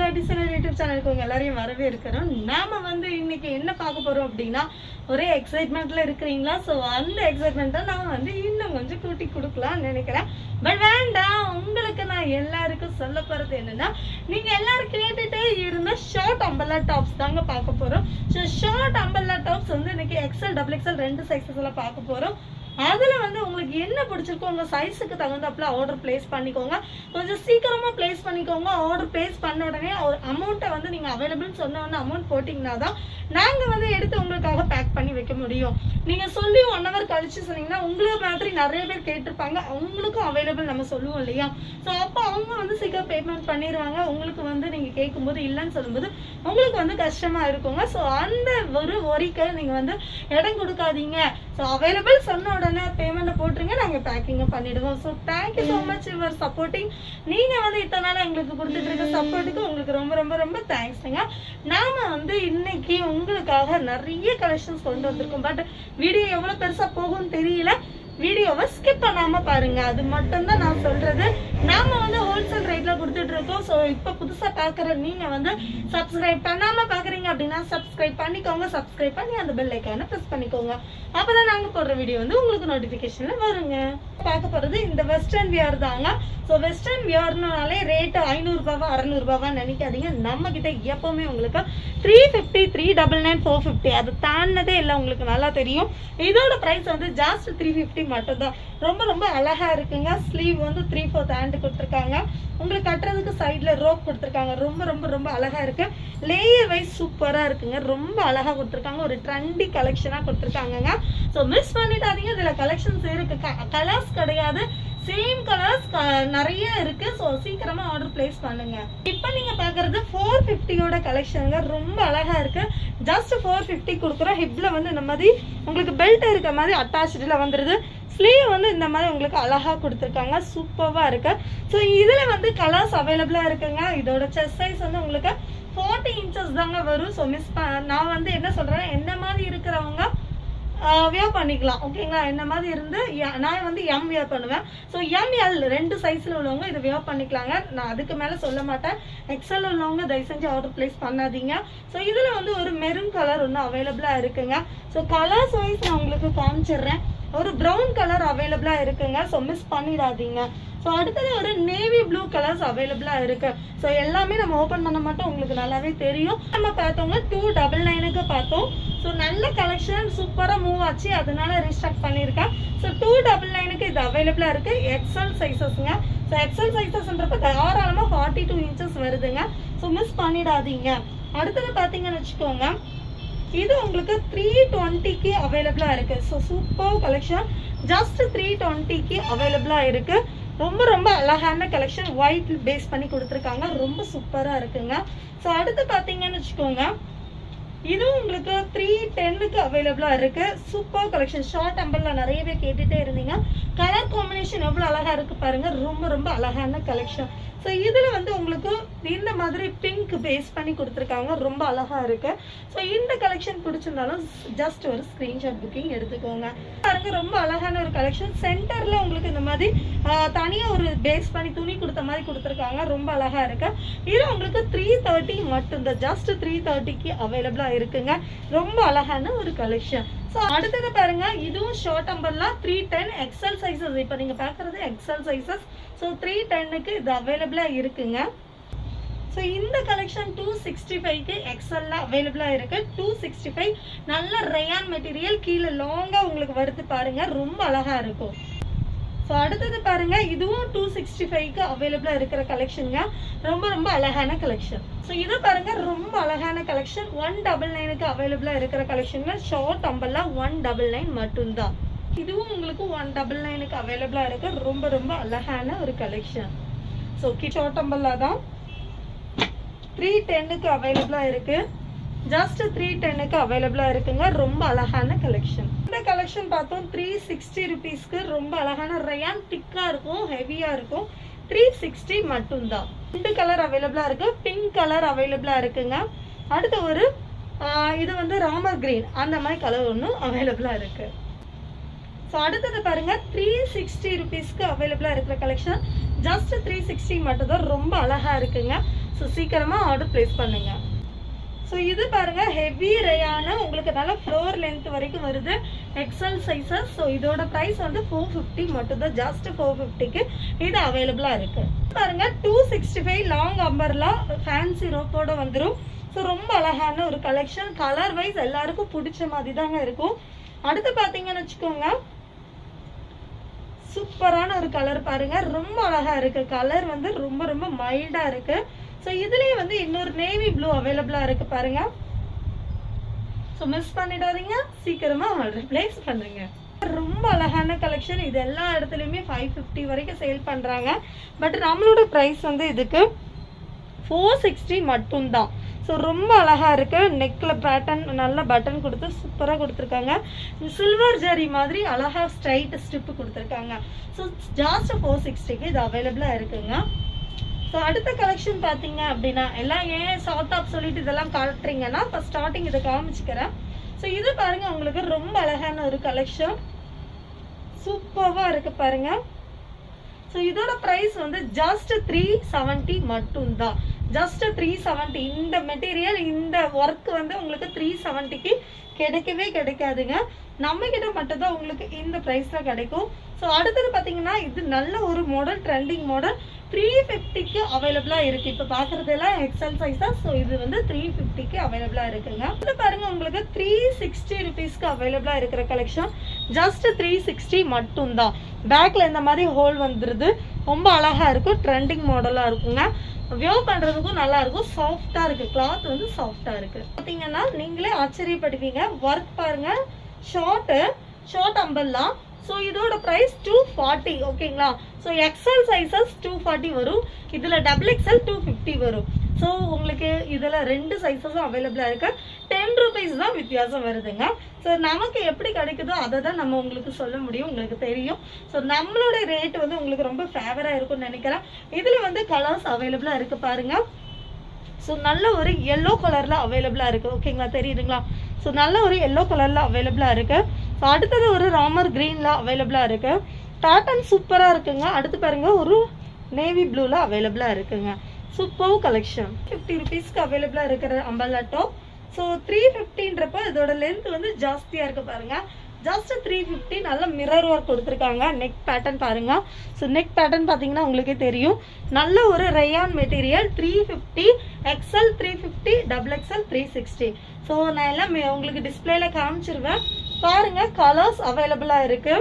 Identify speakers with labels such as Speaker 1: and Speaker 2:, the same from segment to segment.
Speaker 1: Sudha designer YouTube சேனலுக்கு உங்க எல்லாரையும் வரவே இருக்கிறோம் நாம வந்து இன்னைக்கு என்ன பார்க்க போறோம் அப்படின்னா ஒரே எக்ஸைட்மெண்ட்ல இருக்கிறீங்களா ஸோ அந்த எக்ஸைட்மெண்ட்டை நான் வந்து இன்னும் கொஞ்சம் கூட்டி கொடுக்கலாம்னு நினைக்கிறேன் பட் வேண்டாம் உங்களுக்கு நான் எல்லாருக்கும் சொல்ல போறது என்னன்னா நீங்க எல்லாரும் கேட்டுட்டே இருந்த ஷார்ட் அம்பல்லா டாப்ஸ் தாங்க பார்க்க போறோம் ஸோ ஷார்ட் அம்பல்லா டாப்ஸ் வந்து இன்னைக்கு எக்ஸல் டபுள் எக்ஸல் ரெண்டு சைஸஸ் எல்லாம் பார்க்க போறோம் அதுல வந்து உங்களுக்கு என்ன பிடிச்சிருக்கோ உங்க சைஸுக்கு தகுந்தாப்புல ஆர்டர் பிளேஸ் பண்ணிக்கோங்க கொஞ்சம் சீக்கிரமா பிளேஸ் பண்ணிக்கோங்க ஆர்டர் பிளேஸ் பண்ண உடனே ஒரு அமௌண்ட்டை வந்து நீங்க அவைலபிள் சொன்ன உடனே அமௌண்ட் போட்டிங்கன்னா தான் நாங்க வந்து எடுத்து உங்களுக்காக பேக் பண்ணி வைக்க முடியும் நீங்க சொல்லி ஒன் ஹவர் கழிச்சு சொன்னீங்கன்னா உங்களுக்கு மாதிரி நிறைய பேர் கேட்டிருப்பாங்க அவங்களுக்கும் அவைலபிள் நம்ம சொல்லுவோம் இல்லையா ஸோ அப்போ அவங்க வந்து சீக்கிரம் பேமெண்ட் பண்ணிடுவாங்க உங்களுக்கு வந்து நீங்க கேட்கும்போது இல்லைன்னு சொல்லும்போது உங்களுக்கு வந்து கஷ்டமா இருக்குங்க ஸோ அந்த ஒரு ஒரிக்க நீங்க வந்து இடம் கொடுக்காதீங்க ஸோ அவைலபிள் சொன்ன உடனே பேமெண்ட்டை போட்டுருங்க நாங்க பேக்கிங்க பண்ணிடுவோம் so thank you so much your supporting நீங்க வந்து இத்தனை நாள் எங்களுக்கு கொடுத்துட்டு இருக்க சப்போர்ட்டுக்கு உங்களுக்கு ரொம்ப ரொம்ப ரொம்ப தேங்க்ஸுங்க நாம வந்து இன்னைக்கு உங்களுக்காக நிறைய கலெக்ஷன்ஸ் கொண்டு வந்திருக்கோம் பட் வீடியோ எவ்வளவு பெருசா போகும்னு தெரியல வீடியோவை ஸ்கிப் பண்ணாம பாருங்க அது மட்டும் தான் நான் சொல்றது நாம வந்து ஹோல்சேல் ரேட்ல கொடுத்துட்டு இருக்கோம் ஸோ இப்போ புதுசா பாக்குற நீங்க வந்து சப்ஸ்கிரைப் பண்ணாம பாக்குறீங்க அப்படின்னா சப்ஸ்கிரைப் பண்ணிக்கோங்க சப்ஸ்கிரைப் பண்ணி அந்த பெல் ஐக்கான ப்ரெஸ் பண்ணிக்கோங்க அப்பதான் நாங்க போடுற வீடியோ வந்து உங்களுக்கு நோட்டிபிகேஷன்ல வருங்க பார்க்க போறது இந்த வெஸ்டர்ன் வியர் தாங்க ஸோ வெஸ்டர்ன் வியர்னாலே ரேட்டு ஐநூறுபாவா அறநூறுபாவா நினைக்காதீங்க நம்ம கிட்ட எப்பவுமே உங்களுக்கு three fifty three double nine four fifty அது தாண்டினதே இல்லை உங்களுக்கு நல்லா தெரியும் இதோட ப்ரைஸ் வந்து ஜாஸ்ட் த்ரீ ஃபிஃப்டி மட்டும்தான் ரொம்ப ரொம்ப அழகா இருக்குங்க ஸ்லீவ் வந்து த்ரீ ஃபோர்த் ஹேண்ட் கொடுத்துருக்காங்க உங்களுக்கு கட்டுறதுக்கு சைட்ல ரோப் கொடுத்துருக்காங்க ரொம்ப ரொம்ப ரொம்ப அழகா இருக்கு லேயர் வைஸ் சூப்பரா இருக்குங்க ரொம்ப அழகா கொடுத்துருக்காங்க ஒரு ட்ரெண்டி கலெக்ஷனா கொடுத்துருக்காங்கங்க ஸோ மிஸ் பண்ணிடாதீங்க இதுல கலெக்ஷன்ஸ் இருக்கு கலர்ஸ் கிடையாது சேம் கலர்ஸ் நிறைய இருக்கு ஸோ சீக்கிரமா ஆர்டர் பிளேஸ் பண்ணுங்க இப்போ நீங்க பாக்குறது ஃபோர் ஃபிஃப்டியோட கலெக்ஷனுங்க ரொம்ப அழகா இருக்கு ஜஸ்ட் ஃபோர் ஃபிஃப்டி கொடுக்குறோம் ஹிப்ல வந்து இந்த மாதிரி உங்களுக்கு பெல்ட் இருக்க மாதிரி அட்டாச்ல வந்துருது ஸ்லீவ் வந்து இந்த மாதிரி உங்களுக்கு அழகா கொடுத்துருக்காங்க சூப்பர்வா இருக்கு ஸோ இதுல வந்து கலர்ஸ் அவைலபிளா இருக்குங்க இதோட செஸ் சைஸ் வந்து உங்களுக்கு ஃபார்ட்டி இன்ச்சஸ் தாங்க வரும் ஸோ மிஸ் நான் வந்து என்ன சொல்றேன் என்ன மாதிரி இருக்கிறவங்க வியர் பண்ணிக்கலாம் ஓகேங்களா என்ன மாதிரி இருந்து ய- நான் வந்து எம் வியர் பண்ணுவேன் ஸோ எம் எல் ரெண்டு சைஸ்ல உள்ளவங்க இதை வியர் பண்ணிக்கலாங்க நான் அதுக்கு மேல சொல்ல மாட்டேன் எக்ஸல் உள்ளவங்க தயவு செஞ்சு ஆர்டர் பிளேஸ் பண்ணாதீங்க ஸோ இதுல வந்து ஒரு மெரூன் கலர் ஒன்று அவைலபிளா இருக்குங்க ஸோ கலர்ஸ் வைஸ் நான் உங்களுக்கு காமிச்சிடுறேன் ஒரு ப்ரௌன் கலர் அவைலபிளா இருக்குங்க ஸோ மிஸ் பண்ணிடாதீங்க ஸோ அடுத்தது ஒரு நேவி ப்ளூ கலர்ஸ் அவைலபிளா இருக்கு ஸோ எல்லாமே நம்ம ஓப்பன் பண்ண மாட்டோம் உங்களுக்கு நல்லாவே தெரியும் நம்ம பார்த்தவங்க டூ டபுள் நைனுக்கு பார்த்தோம் ஸோ நல்ல கலெக்ஷன் சூப்பராக மூவ் ஆச்சு அதனால ரீஸ்டாக் பண்ணியிருக்கேன் ஸோ டூ டபுள் நைனுக்கு இது அவைலபிளாக இருக்கு எக்ஸல் சைஸஸ்ங்க ஸோ எக்ஸல் சைஸஸ்ன்றப்ப தாராளமாக ஃபார்ட்டி டூ இன்ச்சஸ் வருதுங்க ஸோ மிஸ் பண்ணிடாதீங்க அடுத்தது பார்த்தீங்கன்னு வச்சுக்கோங்க இது உங்களுக்கு த்ரீ டுவெண்ட்டிக்கு அவைலபிளாக இருக்கு so super collection just three டுவெண்ட்டிக்கு அவைலபிளாக இருக்கு ரொம்ப ரொம்ப அழகான கலெக்ஷன் ஒயிட் பேஸ் பண்ணி கொடுத்துருக்காங்க ரொம்ப சூப்பராக இருக்குங்க ஸோ அடுத்து பார்த்தீங்கன்னு வச்சுக்கோங்க இதுவும் உங்களுக்கு த்ரீ டென்னுக்கு அவைலபிளா இருக்கு சூப்பர் கலெக்ஷன் ஷார்ட் அம்பர்ல நிறைய பேர் கேட்டுட்டே இருந்தீங்க கலர் காம்பினேஷன் எவ்வளவு அழகா இருக்கு பாருங்க ரொம்ப ரொம்ப அழகான கலெக்ஷன் ஸோ இதுல வந்து உங்களுக்கு இந்த மாதிரி பிங்க் பேஸ் பண்ணி கொடுத்துருக்காங்க ரொம்ப அழகா இருக்கு ஸோ இந்த கலெக்ஷன் பிடிச்சிருந்தாலும் ஜஸ்ட் ஒரு ஸ்கிரீன்ஷாட் புக்கிங் எடுத்துக்கோங்க பாருங்க ரொம்ப அழகான ஒரு கலெக்ஷன் சென்டர்ல உங்களுக்கு இந்த மாதிரி ஆஹ், தனியா ஒரு பேஸ் பண்ணி துணி கொடுத்த மாதிரி கொடுத்துருக்காங்க ரொம்ப அழகா இருக்கு இது உங்களுக்கு த்ரீ தேர்ட்டி மட்டும்தான் ஜஸ்ட் த்ரீ தேர்ட்டிக்கு அவைலபிளா இருக்குங்க ரொம்ப அழகான ஒரு கலெக்ஷன் ஸோ அடுத்தது பாருங்க இதுவும் ஷார்ட் அம்பர்லாம் த்ரீ டென் எக்ஸல் சைஸஸ் இப்போ நீங்க பார்க்கறது எக்ஸல் சைஸஸ் ஸோ த்ரீ டென்னுக்கு இது அவைலபிளா இருக்குங்க ஸோ இந்த கலெக்ஷன் டூ சிக்ஸ்டி ஃபைவ்க்கு எக்ஸல்ல அவைலபிளாக இருக்கு டூ சிக்ஸ்டி ஃபைவ் நல்ல ரயான் மெட்டீரியல் கீழே லாங்காக உங்களுக்கு வருது பாருங்க ரொம்ப அழகா இருக்கும் ஸோ அடுத்தது பாருங்க இதுவும் டூ சிக்ஸ்டி ஃபைவ்க்கு அவைலபிளாக இருக்கிற கலெக்ஷனுங்க ரொம்ப ரொம்ப அழகான கலெக்ஷன் ஸோ இது பாருங்க ரொம்ப அழகான கலெக்ஷன் ஒன் டபுள் நைனுக்கு அவைலபிளாக இருக்கிற கலெக்ஷன்ல ஷார்ட் அம்பர்லாம் ஒன் டபுள் நைன் மட்டும்தான் இதுவும் உங்களுக்கு ஒன் டபுள் நைனுக்கு அவைலபிளாக இருக்கு ரொம்ப ரொம்ப அழகான ஒரு கலெக்ஷன் ஸோ ஷார்ட் அம்பர்லா தான் த்ரீ டென்னுக்கு அவைலபிளாக இருக்கு ஜஸ்ட் த்ரீ டென்னுக்கு அவைலபிளாக இருக்குங்க ரொம்ப அழகான கலெக்ஷன் இந்த கலெக்ஷன் பார்த்தோம் த்ரீ சிக்ஸ்டி ருபீஸ்க்கு ரொம்ப அழகான ரயான் திக்காக இருக்கும் ஹெவியாக இருக்கும் த்ரீ சிக்ஸ்டி மட்டும்தான் ரெண்டு கலர் அவைலபிளாக இருக்கு பிங்க் கலர் அவைலபிளாக இருக்குங்க அடுத்து ஒரு ஆஹ், இது வந்து ராமர் கிரீன் அந்த மாதிரி கலர் ஒன்று அவைலபிளாக இருக்கு ஸோ அடுத்தது பாருங்க த்ரீ சிக்ஸ்டி ருபீஸ்க்கு அவைலபிளாக இருக்கிற கலெக்ஷன் ஜஸ்ட் த்ரீ சிக்ஸ்டி மட்டும் தான் ரொம்ப அழகா இருக்குங்க ஸோ சீக்கிரமாக ஆர்டர் ப்ளேஸ் பண்ணுங்க ஸோ இது பாருங்க ஹெவி ரேயான உங்களுக்கு நல்ல ஃப்ளோர் லென்த் வரைக்கும் வருது எக்ஸல் சைஸஸ் ஸோ இதோட ப்ரைஸ் வந்து ஃபோர் ஃபிஃப்டி மட்டும் தான் ஜஸ்ட் ஃபோர் ஃபிஃப்டிக்கு இது அவைலபிளாக இருக்கு பாருங்க two sixty five long umbrella fancy ரோப்போட வந்துடும் ஸோ ரொம்ப அழகான ஒரு கலெக்ஷன் கலர் வைஸ் எல்லாருக்கும் பிடிச்ச மாதிரி தாங்க இருக்கும் அடுத்து பார்த்தீங்கன்னு வச்சுக்கோங்க சூப்பரான ஒரு கலர் பாருங்க ரொம்ப அழகா இருக்கு கலர் வந்து ரொம்ப ரொம்ப மைல்டா இருக்கு ஸோ இதுலயே வந்து இன்னொரு நேவி ப்ளூ அவைலபிளா இருக்கு பாருங்க ஸோ மிஸ் பண்ணிடாதீங்க சீக்கிரமா ஆர்டர் பிளேஸ் பண்ணுங்க ரொம்ப அழகான கலெக்ஷன் இது எல்லா இடத்துலையுமே ஃபைவ் ஃபிஃப்டி வரைக்கும் சேல் பண்றாங்க பட் நம்மளோட ப்ரைஸ் வந்து இதுக்கு ஃபோர் சிக்ஸ்டி மட்டும்தான் ஸோ ரொம்ப அழகா இருக்கு நெக்ல பேட்டர்ன் நல்ல பட்டன் கொடுத்து சூப்பராக கொடுத்துருக்காங்க சில்வர் ஜரி மாதிரி அழகா ஸ்ட்ரைட் ஸ்ட்ரிப் கொடுத்துருக்காங்க ஸோ ஜாஸ்ட் ஃபோர் சிக்ஸ்டிக்கு இது அவைலபிளாக இருக்குங்க ஸோ அடுத்த கலெக்ஷன் பார்த்தீங்க அப்படின்னா எல்லாம் ஏன் ஷார்ட் டாப் சொல்லிட்டு இதெல்லாம் காட்டுறீங்கன்னா இப்போ ஸ்டார்டிங் இதை காமிச்சுக்கிறேன் ஸோ இது பாருங்க உங்களுக்கு ரொம்ப அழகான ஒரு கலெக்ஷன் சூப்பராக இருக்கு பாருங்க ஸோ இதோட ப்ரைஸ் வந்து ஜஸ்ட் த்ரீ செவன்ட்டி மட்டும்தான் ஜஸ்ட் த்ரீ செவன்ட்டி இந்த மெட்டீரியல் இந்த ஒர்க் வந்து உங்களுக்கு த்ரீ செவன்ட்டிக்கு கிடைக்கவே கிடைக்காதுங்க நம்ம கிட்ட மட்டும்தான் உங்களுக்கு இந்த ப்ரைஸ்ல கிடைக்கும் ஸோ அடுத்தது பார்த்தீங்கன்னா இது நல்ல ஒரு மாடல் ட்ரெண்டிங் மாடல் த்ரீ ஃபிஃப்டிக்கு அவைலபிளாக இருக்கு இப்போ பார்க்குறதெல்லாம் எக்ஸல் சைஸ் தான் ஸோ இது வந்து த்ரீ ஃபிஃப்டிக்கு அவைலபிளாக இருக்குங்க இது பாருங்க உங்களுக்கு த்ரீ சிக்ஸ்டி ருபீஸ்க்கு அவைலபிளாக இருக்கிற கலெக்ஷன் ஜஸ்ட் த்ரீ சிக்ஸ்டி மட்டும்தான் பேக்ல இந்த மாதிரி ஹோல் வந்துருது ரொம்ப அழகா இருக்கும் ட்ரெண்டிங் மாடலா இருக்குங்க வியோ பண்றதுக்கும் நல்லா இருக்கும் சாஃப்டா இருக்கு கிளாத் வந்து சாஃப்டா இருக்கு பாத்தீங்கன்னா நீங்களே ஆச்சரியப்படுவீங்க ஒர்க் பாருங்க ஷார்ட் ஷார்ட் அம்பல்லாம் ஸோ இதோட ப்ரைஸ் டூ ஃபார்ட்டி ஓகேங்களா so XL sizes two forty வரும் இதில் டபுள் எக்ஸல் டூ ஃபிஃப்டி வரும் ஸோ உங்களுக்கு இதில் ரெண்டு சைஸஸும் அவைலபிளாக இருக்கு டென் ருபீஸ் தான் வித்தியாசம் வருதுங்க ஸோ நமக்கு எப்படி கிடைக்குதோ அதை தான் நம்ம உங்களுக்கு சொல்ல முடியும் உங்களுக்கு தெரியும் ஸோ நம்மளோட ரேட் வந்து உங்களுக்கு ரொம்ப ஃபேவராக இருக்கும்னு நினைக்கிறேன் இதில் வந்து கலர்ஸ் அவைலபிளாக இருக்கு பாருங்க ஸோ நல்ல ஒரு எல்லோ கலரில் அவைலபிளாக இருக்குது ஓகேங்களா தெரியுதுங்களா ஸோ நல்ல ஒரு எல்லோ கலரில் அவைலபிளாக இருக்குது ஸோ அடுத்தது ஒரு ராமர் க்ரீனில் அவைலபிளாக இருக்குது பேட்டர்ன் சூப்பராக இருக்குங்க அடுத்து பாருங்க ஒரு நேவி ப்ளூவில் அவைலபிளாக இருக்குங்க சூப்பர் கலெக்ஷன் ஃபிஃப்டி ருபீஸ்க்கு அவைலபிளாக இருக்கிற அம்பல்லா டாப் ஸோ த்ரீ ஃபிஃப்டின்றப்ப இதோட லென்த் வந்து ஜாஸ்தியாக இருக்கு பாருங்க ஜஸ்ட் த்ரீ ஃபிஃப்டி நல்ல மிரர் ஒர்க் கொடுத்துருக்காங்க நெக் பேட்டர்ன் பாருங்க ஸோ நெக் பேட்டர்ன் பார்த்தீங்கன்னா உங்களுக்கே தெரியும் நல்ல ஒரு rayon material three fifty XL three fifty double XL three sixty so நான் எல்லாம் மே- உங்களுக்கு டிஸ்பிளேல காமிச்சிருவேன் பாருங்க கலர்ஸ் அவைலபிளாக இருக்கு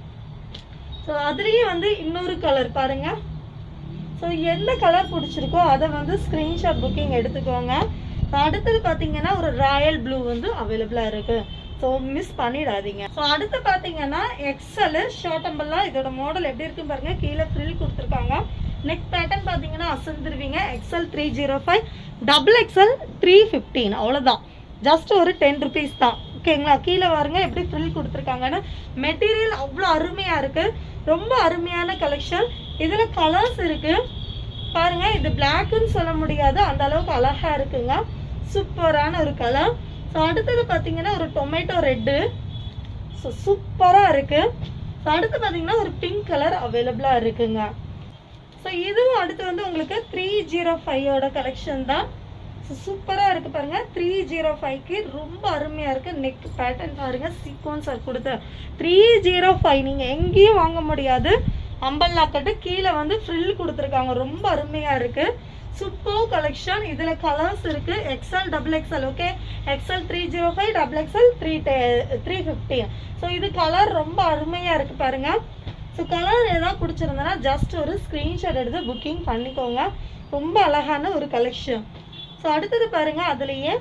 Speaker 1: ஸோ அதுலேயே வந்து இன்னொரு கலர் பாருங்க ஸோ எந்த கலர் பிடிச்சிருக்கோ அதை வந்து ஸ்க்ரீன்ஷாட் புக்கிங் எடுத்துக்கோங்க So, அடுத்தது பார்த்தீங்கன்னா ஒரு ராயல் ப்ளூ வந்து அவைலபிளாக இருக்கு ஸோ மிஸ் பண்ணிடாதீங்க ஸோ அடுத்து பார்த்தீங்கன்னா எக்ஸல் ஷார்ட் அம்பல்லாம் இதோட மாடல் எப்படி இருக்கு பாருங்க கீழே ஃப்ரில் கொடுத்துருக்காங்க நெக் பேட்டர்ன் பார்த்தீங்கன்னா அசந்துருவீங்க XL three zero five double XL three fifteen அவ்வளோதான் ஜஸ்ட் ஒரு டென் ருபீஸ் தான் ஓகேங்களா கீழே பாருங்க எப்படி ஃப்ரில் கொடுத்துருக்காங்கன்னு மெட்டீரியல் அவ்வளோ அருமையாக இருக்கு ரொம்ப அருமையான கலெக்ஷன் இதில் கலர்ஸ் இருக்கு பாருங்க இது பிளாக்னு சொல்ல முடியாது அந்த அளவுக்கு அழகா இருக்குங்க சூப்பரான ஒரு கலர் ஸோ அடுத்தது பார்த்தீங்கன்னா ஒரு டொமேட்டோ ரெட்டு ஸோ சூப்பராக இருக்கு ஸோ அடுத்து பார்த்தீங்கன்னா ஒரு பிங்க் கலர் அவைலபிளாக இருக்குங்க ஸோ இதுவும் அடுத்து வந்து உங்களுக்கு த்ரீ ஜீரோ ஃபைவோட கலெக்ஷன் தான் ஸோ சூப்பராக இருக்கு பாருங்க த்ரீ ஜீரோ ஃபைவ்க்கு ரொம்ப அருமையாக இருக்கு நெக் பேட்டர்ன் பாருங்க சீக்வன்ஸ் கொடுத்து த்ரீ ஜீரோ ஃபைவ் நீங்கள் எங்கேயும் வாங்க முடியாது அம்பல்லா கட்டு கீழே வந்து ஃப்ரில் கொடுத்துருக்காங்க ரொம்ப அருமையாக இருக்கு சூப்பர் கலெக்ஷன் இதில் கலர்ஸ் இருக்கு XL double XL okay XL three zero five double XL three three fifty so இது கலர் ரொம்ப அருமையாக இருக்கு பாருங்க ஸோ கலர் ஏதாவது பிடிச்சிருந்தனா ஜஸ்ட் ஒரு ஸ்க்ரீன்ஷாட் எடுத்து புக்கிங் பண்ணிக்கோங்க ரொம்ப அழகான ஒரு கலெக்ஷன் ஸோ அடுத்தது பாருங்க அதுலேயே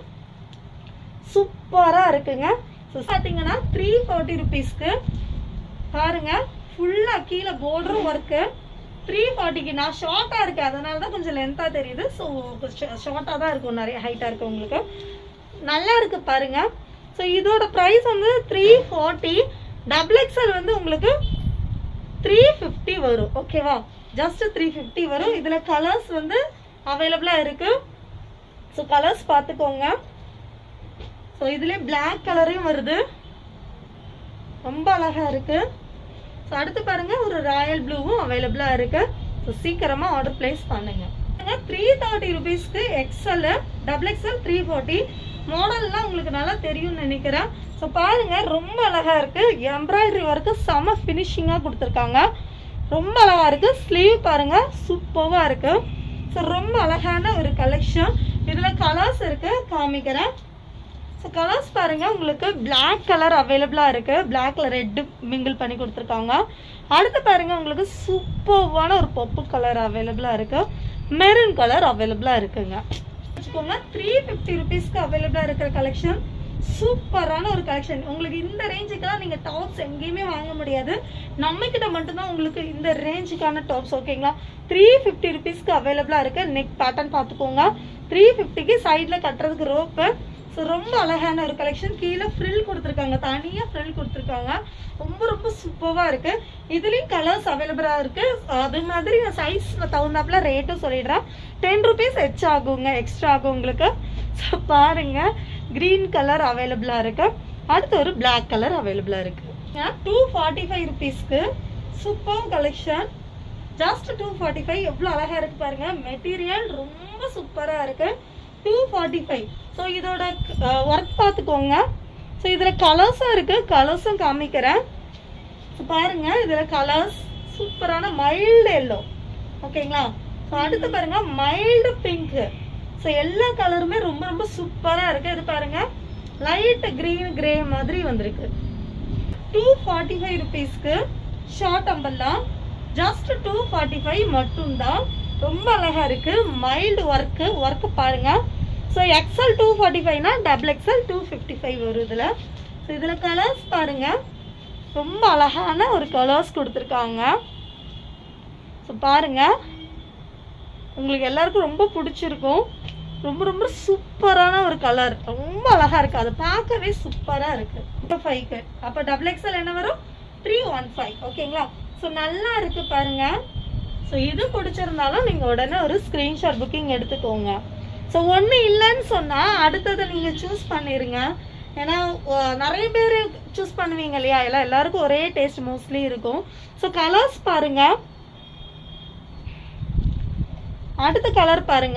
Speaker 1: சூப்பராக இருக்குங்க ஸோ பார்த்தீங்கன்னா த்ரீ ஃபார்ட்டி ருபீஸ்க்கு பாருங்க ஃபுல்லாக கீழே போர்டரும் ஒர்க்கு த்ரீ ஃபார்ட்டிக்கு நான் ஷார்ட்டாக இருக்கேன் அதனால தான் கொஞ்சம் லென்த்தாக தெரியுது ஸோ ஷார்ட்டாக தான் இருக்கும் நிறைய ஹைட்டாக இருக்கு உங்களுக்கு நல்லா இருக்கு பாருங்க ஸோ இதோட ப்ரைஸ் வந்து த்ரீ ஃபார்ட்டி டபுள் எக்ஸல் வந்து உங்களுக்கு த்ரீ ஃபிஃப்டி வரும் ஓகேவா ஜஸ்ட் த்ரீ ஃபிஃப்டி வரும் இதில் கலர்ஸ் வந்து அவைலபிளாக இருக்கு ஸோ கலர்ஸ் பார்த்துக்கோங்க ஸோ இதுலேயே Black கலரையும் வருது ரொம்ப அழகா இருக்கு ஸோ அடுத்து பாருங்க ஒரு ராயல் ப்ளூவும் அவைலபிளாக இருக்கு ஸோ சீக்கிரமா ஆர்டர் பிளேஸ் பண்ணுங்க த்ரீ தேர்ட்டி ருபீஸ்க்கு XL double XL three forty மாடல்லாம் உங்களுக்கு நல்லா தெரியும்னு நினைக்கிறேன் ஸோ பாருங்க ரொம்ப அழகா இருக்கு எம்ப்ராய்டரி ஒர்க்கு செம ஃபினிஷிங்காக கொடுத்துருக்காங்க ரொம்ப அழகா இருக்கு ஸ்லீவ் பாருங்க சூப்பராக இருக்கு ஸோ ரொம்ப அழகான ஒரு கலெக்ஷன் இதில் கலர்ஸ் இருக்கு காமிக்கிறேன் ஸோ கலர்ஸ் பாருங்க உங்களுக்கு Black கலர் அவைலபிளாக இருக்கு பிளாக்ல ரெட்டு மிங்கிள் பண்ணி கொடுத்துருக்காங்க அடுத்து பாருங்க உங்களுக்கு சூப்பர்வான ஒரு பப்பு கலர் அவைலபிளாக இருக்கு மெரூன் கலர் அவைலபிளாக இருக்குங்க வச்சுக்கோங்க த்ரீ ஃபிஃப்டி ருபீஸ்க்கு அவைலபிளாக இருக்கிற கலெக்ஷன் சூப்பரான ஒரு கலெக்ஷன் உங்களுக்கு இந்த ரேஞ்சுக்கெல்லாம் நீங்கள் டாப்ஸ் எங்கேயுமே வாங்க முடியாது நம்ம கிட்ட மட்டும்தான் உங்களுக்கு இந்த ரேஞ்சுக்கான டாப்ஸ் ஓகேங்களா த்ரீ ஃபிஃப்டி ருபீஸ்க்கு அவைலபிளாக இருக்கு நெக் பேட்டர்ன் பார்த்துக்கோங்க த்ரீ ஃபிஃப்டிக்கு சைடில் கட்டுறதுக்கு ரோப்பு ஸோ ரொம்ப அழகான ஒரு கலெக்ஷன் கீழே ஃப்ரில் கொடுத்துருக்காங்க தனியாக ஃப்ரில் கொடுத்துருக்காங்க ரொம்ப ரொம்ப சூப்பராக இருக்கு இதுலேயும் கலர்ஸ் அவைலபிளாக இருக்கு அது மாதிரி சைஸ் தகுந்தாப்புல ரேட்டும் சொல்லிடுறேன் டென் ருபீஸ் எச் ஆகுங்க எக்ஸ்ட்ரா ஆகும் உங்களுக்கு ஸோ பாருங்க க்ரீன் கலர் அவைலபிளாக இருக்கு அடுத்து ஒரு Black கலர் அவைலபிளாக இருக்கு டூ ஃபார்ட்டி ஃபைவ் ருபீஸ்க்கு super collection just two forty five எவ்வளோ அழகாக இருக்கு பாருங்க மெட்டீரியல் ரொம்ப சூப்பராக இருக்கு டூ ஃபார்ட்டி ஃபைவ் ஸோ இதோட ஒர்க் பார்த்துக்கோங்க ஸோ இதில் கலர்ஸும் இருக்கு கலர்ஸும் காமிக்கிறேன் ஸோ பாருங்க இதில் கலர்ஸ் சூப்பரான மைல்டு எல்லோ ஓகேங்களா ஸோ அடுத்து பாருங்க மைல்டு பிங்க் ஸோ எல்லா கலருமே ரொம்ப ரொம்ப சூப்பராக இருக்கு இது பாருங்க லைட் கிரீன் கிரே மாதிரி வந்திருக்கு டூ ஃபார்ட்டி ஃபைவ் ருபீஸ்க்கு ஷார்ட் அம்பல்லாம் ஜஸ்ட் டூ ஃபார்ட்டி ஃபைவ் மட்டும்தான் ரொம்ப அழகா இருக்கு மைல்டு ஒர்க்கு ஒர்க்கு பாருங்க ஸோ எக்ஸ்எல் டூ ஃபார்ட்டி ஃபைவ்னா double XL two fifty five வரும் இதில் ஸோ இதில் கலர்ஸ் பாருங்க ரொம்ப அழகான ஒரு கலர்ஸ் கொடுத்துருக்காங்க ஸோ பாருங்க உங்களுக்கு எல்லாருக்கும் ரொம்ப பிடிச்சிருக்கும் ரொம்ப ரொம்ப சூப்பரான ஒரு கலர் ரொம்ப அழகா இருக்கு அது பார்க்கவே சூப்பரா இருக்கு இப்போ ஃபைவ்க்கு அப்போ டபுள் எக்ஸ்எல் என்ன வரும் த்ரீ ஒன் ஃபைவ் ஓகேங்களா ஸோ நல்லா இருக்கு பாருங்க ஸோ இது பிடிச்சிருந்தாலும் நீங்கள் உடனே ஒரு ஸ்க்ரீன்ஷாட் புக்கிங் எடுத்துக்கோங்க ஸோ ஒன்று இல்லைன்னு சொன்னால் அடுத்ததை நீங்கள் சூஸ் பண்ணிடுங்க ஏன்னா அஹ், நிறைய பேர் சூஸ் பண்ணுவீங்க இல்லையா எல்லாம் எல்லாருக்கும் ஒரே டேஸ்ட் மோஸ்ட்லி இருக்கும் ஸோ கலர்ஸ் பாருங்க அடுத்த கலர் பாருங்க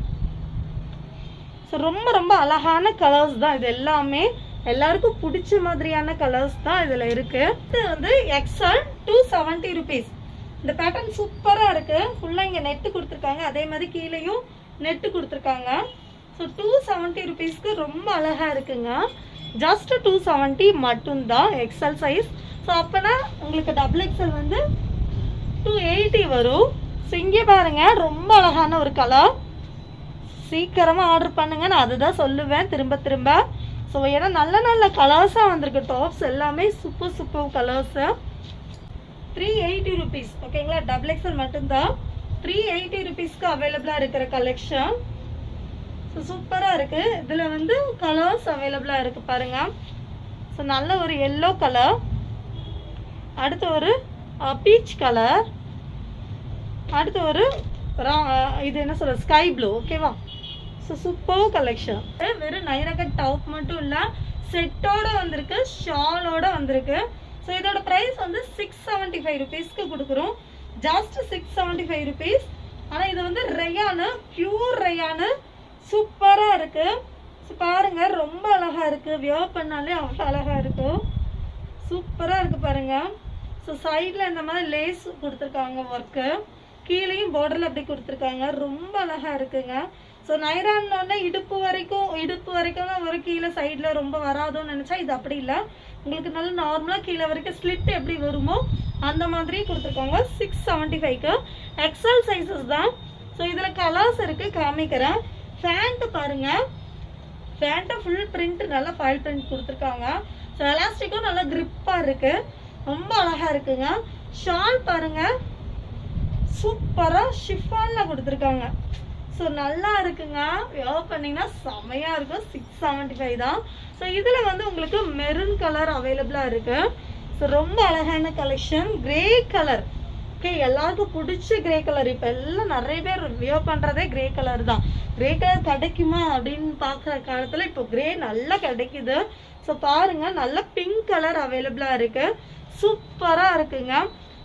Speaker 1: ஸோ ரொம்ப ரொம்ப அழகான கலர்ஸ் தான் இது எல்லாமே எல்லாருக்கும் பிடிச்ச மாதிரியான கலர்ஸ் தான் இதில் இருக்கு இது வந்து எக்ஸ்எல் டூ செவன்ட்டி ருபீஸ் இந்த பேட்டர்ன் சூப்பராக இருக்கு ஃபுல்லாக இங்கே நெட்டு கொடுத்துருக்காங்க அதே மாதிரி கீழேயும் நெட்டு கொடுத்துருக்காங்க ஸோ டூ செவன்ட்டி ருபீஸ்க்கு ரொம்ப அழகா இருக்குங்க ஜஸ்ட் டூ செவன்ட்டி மட்டும்தான் எக்ஸ்எல் சைஸ் ஸோ அப்போனா உங்களுக்கு டபுள் எக்ஸ்எல் வந்து டூ எயிட்டி வரும் ஸோ இங்கே பாருங்க ரொம்ப அழகான ஒரு கலர் சீக்கிரமா ஆர்டர் பண்ணுங்க நான் அதுதான் சொல்லுவேன் திரும்ப திரும்ப ஸோ ஏன்னா நல்ல நல்ல கலர்ஸாக வந்திருக்கு டாப்ஸ் எல்லாமே super super colours three eighty rupees ஓகேங்களா டபுள் எக்ஸல் மட்டும்தான் த்ரீ எயிட்டி ருபீஸ்க்கு அவைலபிளாக இருக்கிற கலெக்ஷன் ஸோ சூப்பராக இருக்கு இதில் வந்து கலர்ஸ் அவைலபிளாக இருக்கு பாருங்க ஸோ நல்ல ஒரு எல்லோ கலர் அடுத்து ஒரு பீச் கலர் அடுத்து ஒரு ரா- அஹ் இது என்ன சொல்ற ஸ்கை ப்ளூ ஓகேவா ஸோ சூப்பர் கலெக்ஷன் வெறும் நைரகட் டாப் மட்டும் இல்லை செட்டோட வந்திருக்கு ஷாலோட வந்திருக்கு ஸோ இதோட ப்ரைஸ் வந்து சிக்ஸ் செவன்ட்டி ஃபைவ் ருபீஸ்க்கு கொடுக்குறோம் just six seventy five rupees ஆனால் இது வந்து ரயானு பியூர் ரயானு சூப்பராக இருக்கு ஸோ பாருங்க ரொம்ப அழகா இருக்கு வியர் பண்ணாலே அவ்வளோ அழகா இருக்கும் சூப்பராக இருக்கு பாருங்க ஸோ சைடில் இந்த மாதிரி லேஸ் கொடுத்துருக்காங்க ஒர்க்கு கீழேயும் பார்டரில் அப்படி கொடுத்துருக்காங்க ரொம்ப அழகா இருக்குங்க ஸோ நைரான்னொன்னே இடுப்பு வரைக்கும் இடுப்பு வரைக்கும் தான் வரும் கீழே சைடில் ரொம்ப வராதோன்னு நினச்சா இது அப்படி இல்லை உங்களுக்கு நல்ல நார்மலாக கீழே வரைக்கும் ஸ்லிட் எப்படி வருமோ அந்த மாதிரி கொடுத்துருக்காங்க சிக்ஸ் செவன்ட்டி ஃபைவ்க்கு எக்ஸல் சைஸஸ் தான் ஸோ இதில் கலர்ஸ் இருக்கு காமிக்கிறேன் ஃபேண்ட்டு பாருங்க ஃபேண்ட்டை ஃபுல் பிரிண்ட் நல்லா ஃபைல் பிரிண்ட் கொடுத்துருக்காங்க ஸோ எலாஸ்டிக்கும் நல்லா கிரிப்பாக இருக்கு ரொம்ப அழகா இருக்குங்க ஷால் பாருங்க சூப்பராக ஷிஃபானில் கொடுத்துருக்காங்க ஸோ நல்லா இருக்குங்க வியர் பண்ணீங்கன்னா செமையா இருக்கும் சிக்ஸ் செவன்ட்டி ஃபைவ் தான் ஸோ இதில் வந்து உங்களுக்கு மெரூன் கலர் அவைலபிளாக இருக்கு ஸோ ரொம்ப அழகான கலெக்ஷன் கிரே கலர் ஓகே எல்லாருக்கும் பிடிச்ச கிரே கலர் இப்போ எல்லாம் நிறைய பேர் வியர் பண்ணுறதே கிரே கலர் தான் கிரே கலர் கிடைக்குமா அப்படின்னு பார்க்குற காலத்தில் இப்போ கிரே நல்லா கிடைக்குது ஸோ பாருங்க நல்ல பிங்க் கலர் அவைலபிளாக இருக்கு சூப்பராக இருக்குங்க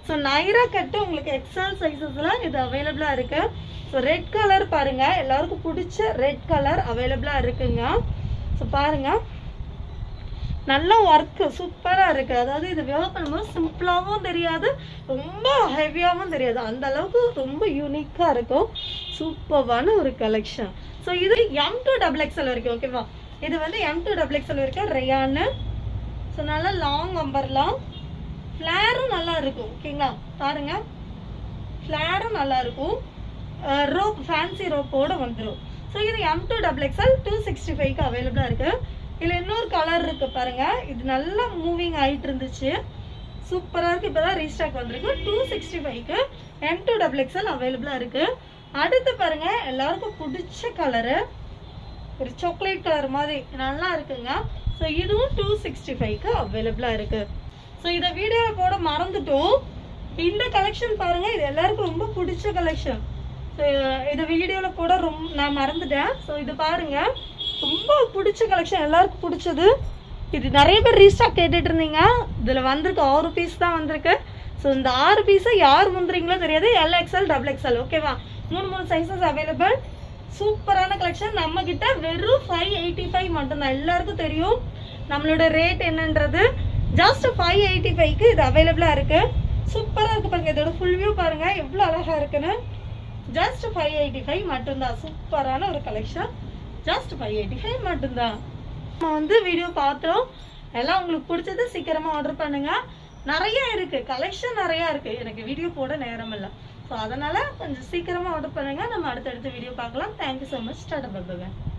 Speaker 1: ஸோ நைரா கட்டு உங்களுக்கு எக்ஸல் சைஸஸ்ல இது அவைலபிளா இருக்கு ஸோ ரெட் கலர் பாருங்க எல்லாருக்கும் பிடிச்ச ரெட் கலர் அவைலபிளா இருக்குங்க ஸோ பாருங்க நல்ல ஒர்க்கு சூப்பராக இருக்கு அதாவது இது வியர் பண்ணும்போது சிம்பிளாகவும் தெரியாது ரொம்ப ஹெவியாகவும் தெரியாது அந்த அளவுக்கு ரொம்ப யூனிக்காக இருக்கும் சூப்பர்வான ஒரு கலெக்ஷன் ஸோ இது எம் டூ டபுள் எக்ஸ்எல் வரைக்கும் ஓகேவா இது வந்து எம் டூ டபுள் எக்ஸ்எல் வரைக்கும் ரேயான்னு ஸோ நல்லா லாங் அம்பர்லாம் ஃப்ளேரும் நல்லா இருக்கும் ஓகேங்களா பாருங்க ஃப்ளேரும் நல்லா இருக்கும் ரோப் ஃபேன்சி ரோப்போட வந்துடும் ஸோ இது M two double XL two sixty ஃபைவ்க்கு அவைலபிளாக இருக்கு இதில் இன்னொரு கலர் இருக்கு பாருங்க இது நல்லா மூவிங் ஆயிட்டு இருந்துச்சு சூப்பராக இருக்கு இப்போ தான் ரீஸ்டாக் வந்திருக்கு டூ சிக்ஸ்டி ஃபைவ்க்கு எம் டூ டபுள் எக்ஸ்எல் அவைலபிளாக இருக்கு அடுத்து பாருங்க எல்லாருக்கும் பிடிச்ச கலரு ஒரு சாக்லேட் கலர் மாதிரி நல்லா இருக்குங்க ஸோ இதுவும் டூ சிக்ஸ்டி ஃபைவ்க்கு அவைலபிளாக இருக்கு ஸோ இதை வீடியோவில் போட மறந்துட்டோம் இந்த கலெக்ஷன் பாருங்க இது எல்லாருக்கும் ரொம்ப பிடிச்ச கலெக்ஷன் ஸோ இதை வீடியோவில் போட ரொம்ப நான் மறந்துட்டேன் ஸோ இது பாருங்க ரொம்ப பிடிச்ச கலெக்ஷன் எல்லாருக்கும் பிடிச்சது இது நிறைய பேர் ரீஸ்டாக் கேட்டுட்டு இருந்தீங்க இதில் வந்திருக்கு ஆறு பீஸ் தான் வந்திருக்கு ஸோ இந்த ஆறு பீஸை யார் முந்துறீங்களோ தெரியாது எல் எக்ஸ்எல் டபுள் எக்ஸ்எல் ஓகேவா மூணு மூணு சைஸஸ் அவைலபிள் சூப்பரான கலெக்ஷன் நம்ம கிட்ட வெறும் ஃபைவ் எயிட்டி ஃபைவ் மட்டும்தான் எல்லாருக்கும் தெரியும் நம்மளோட ரேட் என்னன்றது ஜஸ்ட் ஃபைவ் எயிட்டி ஃபைவ்க்கு இது அவைலபிளாக இருக்கு சூப்பராக இருக்கு பாருங்க இதோட ஃபுல் வியூ பாருங்க எவ்வளோ அழகா இருக்குன்னு ஜஸ்ட் ஃபைவ் எயிட்டி ஃபைவ் மட்டும்தான் சூப்பரான ஒரு collection just five eighty five மட்டும்தான் நம்ம வந்து வீடியோ பார்த்தோம் எல்லாம் உங்களுக்கு பிடிச்சது சீக்கிரமா ஆர்டர் பண்ணுங்க நிறைய இருக்கு கலெக்ஷன் நிறைய இருக்கு எனக்கு வீடியோ போட நேரம் இல்லை ஸோ அதனால கொஞ்சம் சீக்கிரமா ஆர்டர் பண்ணுங்க நம்ம அடுத்தடுத்த வீடியோ பார்க்கலாம் thank you so much tata by